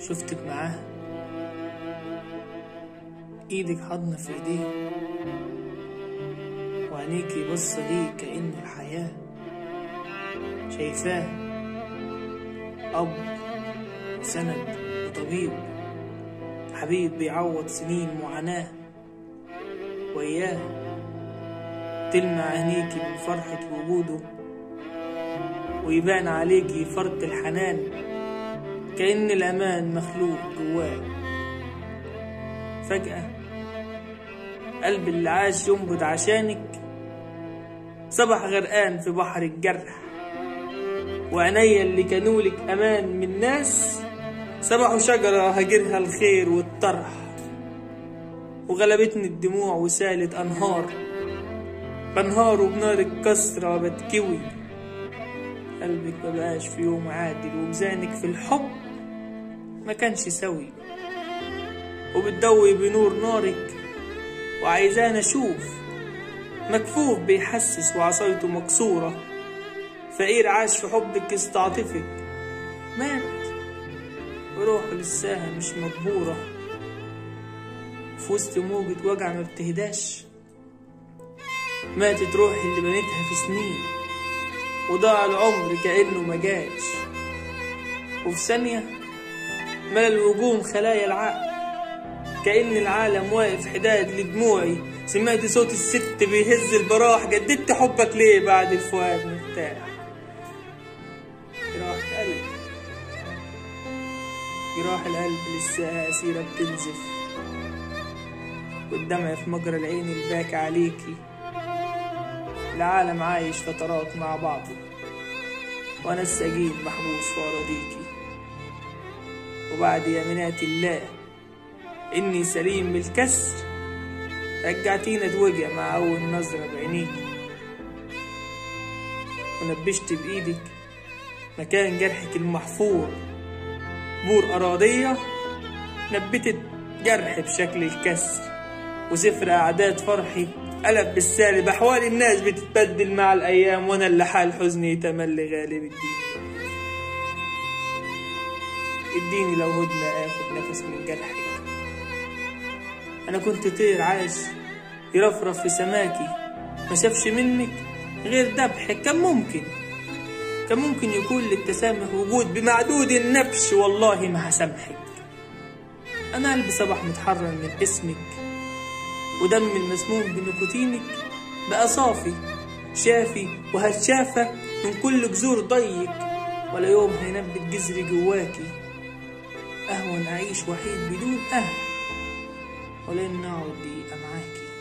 شفتك معاه ايدك حضنة في ايديه وعينيكي بصة ليه كأنه الحياة شايفاه أب وسند وطبيب حبيب بيعوض سنين معاناة وإياه تلمع عينيكي من فرحة وجوده ويبان عليكي فرط الحنان كأن الأمان مخلوق جواه فجأة قلب اللي عاش ينبض عشانك صبح غرقان في بحر الجرح وعينيا اللي كانولك أمان من ناس صبحوا شجرة هاجرها الخير والطرح وغلبتني الدموع وسالت أنهار بنهار وبنار الكسرة بتكوي قلبك مبقاش في يوم عادل وميزانك في الحب ما كانش سوي وبتضوي بنور نارك وعايزانا اشوف مكفوف بيحسس وعصايته مكسورة فقير عاش في حبك يستعطفك مات وروحه لساها مش مجبورة في وسط موجة وجع ما بتهداش ماتت روحي اللي بنيتها في سنين وضاع العمر كأنه ما جاش وفي ثانية ملا الوجوم خلايا العقل كأن العالم واقف حداد لدموعي سمعت صوت الست بيهز البراح جددت حبك ليه بعد الفؤاد مرتاح جراح قلب جراح القلب لسه أسيرة بتنزف والدمع في مجرى العين الباكي عليكي العالم عايش فترات مع بعضه وأنا السجين محبوس في أراضيكي وبعد يمينات الله إني سليم من الكسر رجعتينا اتوجع مع أول نظرة بعينيكي ونبشت بإيدك مكان جرحك المحفور بور أراضية نبتت جرح بشكل الكسر وسفر أعداد فرحي قلب بالسالب أحوال الناس بتتبدل مع الأيام وأنا اللي حال حزني يتملي غالب الدين اديني لو هدنة آخد نفس من جرحك أنا كنت طير عايش يرفرف في سماكي ما شافش منك غير ذبحك كان ممكن كان ممكن يكون للتسامح وجود بمعدود النبش والله ما هسامحك أنا قلبي صبح متحرر من اسمك ودم المسموم بنيكوتينك بقى صافي شافي وهتشافى من كل جذور ضيق ولا يوم هينبت جذري جواكي أهون أعيش وحيد بدون أهل ولا إن أقعد دقيقة معاكي